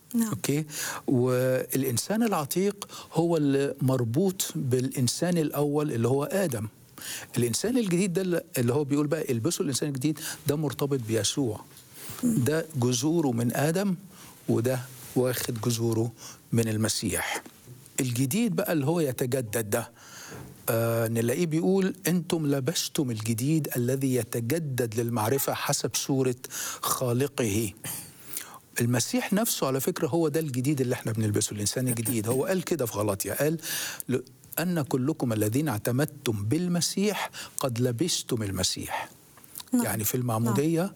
نعم. اوكي والانسان العتيق هو اللي مربوط بالانسان الاول اللي هو ادم الانسان الجديد ده اللي هو بيقول بقى البسوا الانسان الجديد ده مرتبط بيسوع ده جذوره من ادم وده واخد جذوره من المسيح الجديد بقى اللي هو يتجدد ده آه نلاقيه بيقول انتم لبستم الجديد الذي يتجدد للمعرفه حسب صوره خالقه المسيح نفسه على فكره هو ده الجديد اللي احنا بنلبسه الانسان الجديد هو قال كده في غلطيا قال ل- ان كلكم الذين اعتمدتم بالمسيح قد لبستم المسيح نعم. يعني في المعموديه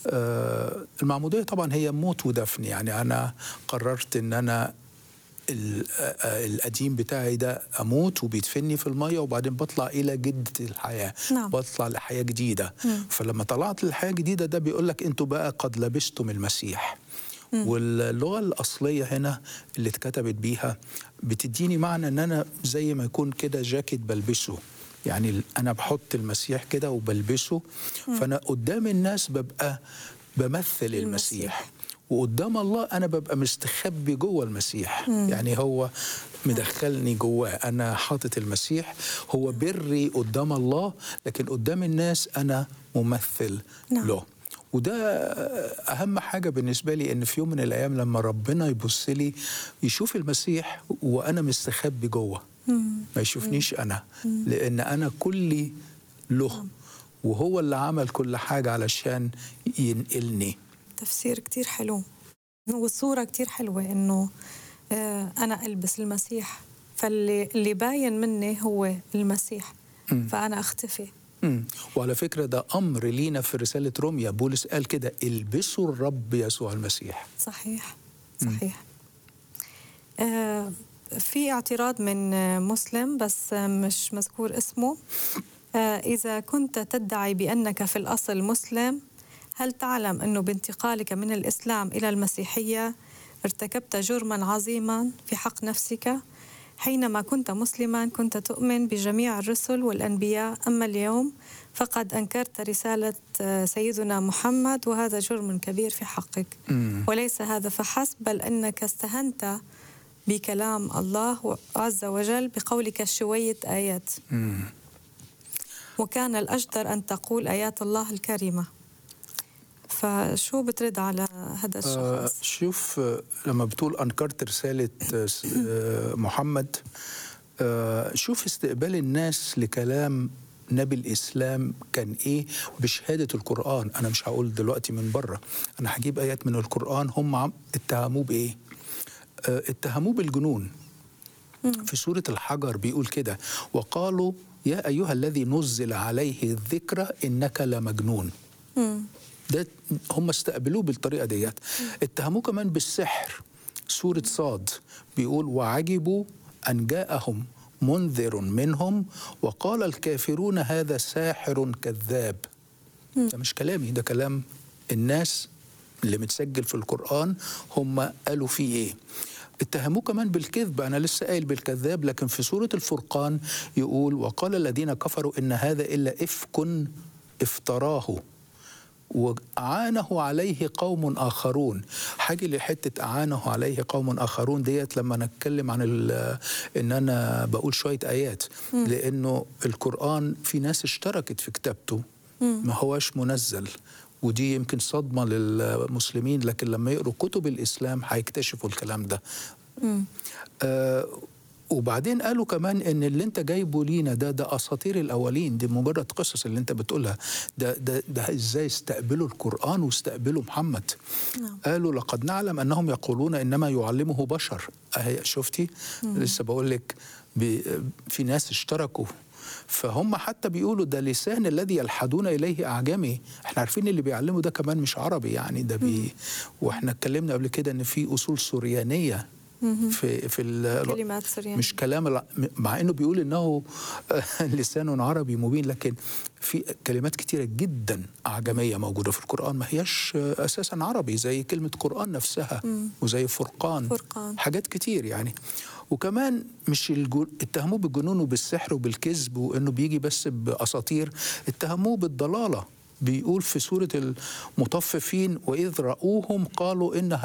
آه المعموديه طبعا هي موت ودفن يعني انا قررت ان انا ال- آه، القديم بتاعي ده اموت وبيدفني في الميه وبعدين بطلع الى جده الحياه نعم. بطلع لحياه جديده فلما طلعت للحياه الجديده ده بيقول لك انتوا بقى قد لبستم المسيح واللغه الاصليه هنا اللي اتكتبت بيها بتديني معنى ان انا زي ما يكون كده جاكيت بلبسه يعني ال- انا بحط المسيح كده وبلبسه فانا قدام الناس ببقى بمثل المسيح وقدام الله انا ببقى مستخبي جوه المسيح يعني هو مدخلني جواه انا حاطط المسيح هو بري قدام الله لكن قدام الناس انا ممثل نعم. له وده اهم حاجه بالنسبه لي ان في يوم من الايام لما ربنا يبص لي يشوف المسيح وانا مستخبي جوه ما يشوفنيش انا لان انا كلي له وهو اللي عمل كل حاجه علشان ينقلني تفسير كتير حلو والصورة كتير حلوة إنه آه، أنا ألبس المسيح فاللي اللي باين مني هو المسيح فأنا أختفي مم. وعلى فكره ده امر لينا في رساله روميا بولس قال كده البسوا الرب يسوع المسيح صحيح صحيح آه في اعتراض من آه، مسلم بس آه، مش مذكور اسمه آه إذا كنت تدعي بأنك في الأصل مسلم هل تعلم أنه بانتقالك من الإسلام إلى المسيحية ارتكبت جرما عظيما في حق نفسك حينما كنت مسلما كنت تؤمن بجميع الرسل والأنبياء أما اليوم فقد أنكرت رسالة آه، سيدنا محمد وهذا جرم كبير في حقك وليس هذا فحسب بل أنك استهنت بكلام الله عز وجل بقولك شوية آيات وكان الأجدر أن تقول آيات الله الكريمة فشو بترد على هذا آه الشخص؟ شوف آه، لما بتقول انكرت رساله آه، س- آه، محمد آه شوف استقبال الناس لكلام نبي الاسلام كان ايه بشهاده القران انا مش هقول دلوقتي من بره انا هجيب ايات من القران هم عم- اتهموه بايه آه اتهموه بالجنون في سورة الحجر بيقول كده وقالوا يا أيها الذي نزل عليه الذكر إنك لمجنون مم. ده هم استقبلوه بالطريقة ديت اتهموه كمان بالسحر سورة صاد بيقول وعجبوا أن جاءهم منذر منهم وقال الكافرون هذا ساحر كذاب ده مش كلامي ده كلام الناس اللي متسجل في القرآن هم قالوا فيه ايه اتهموه كمان بالكذب انا لسه قايل بالكذاب لكن في سوره الفرقان يقول وقال الذين كفروا ان هذا الا افك افتراه وأعانه عليه قوم آخرون حاجة لحتة أعانه عليه قوم آخرون ديت لما نتكلم عن ال- إن أنا بقول شوية آيات لأنه القرآن في ناس اشتركت في كتابته ما هوش منزل ودي يمكن صدمة للمسلمين لكن لما يقروا كتب الإسلام هيكتشفوا الكلام ده آه وبعدين قالوا كمان ان اللي انت جايبه لينا ده ده اساطير الاولين دي مجرد قصص اللي انت بتقولها ده ده ده ازاي استقبلوا القران واستقبلوا محمد نعم. قالوا لقد نعلم انهم يقولون انما يعلمه بشر اهي شفتي لسه بقول لك ب- في ناس اشتركوا فهم حتى بيقولوا ده لسان الذي يلحدون اليه اعجمي احنا عارفين اللي بيعلمه ده كمان مش عربي يعني ده بي واحنا اتكلمنا قبل كده ان في اصول سوريانيه في في ال- كلمات سوريان مش كلام الع- مع انه بيقول انه لسان عربي مبين لكن في كلمات كتيره جدا اعجميه موجوده في القران ما هياش اساسا عربي زي كلمه قران نفسها وزي فرقان فرقان. حاجات كتير يعني وكمان مش الجو... اتهموه بالجنون وبالسحر وبالكذب وانه بيجي بس باساطير اتهموه بالضلاله بيقول في سوره المطففين واذ راوهم قالوا ان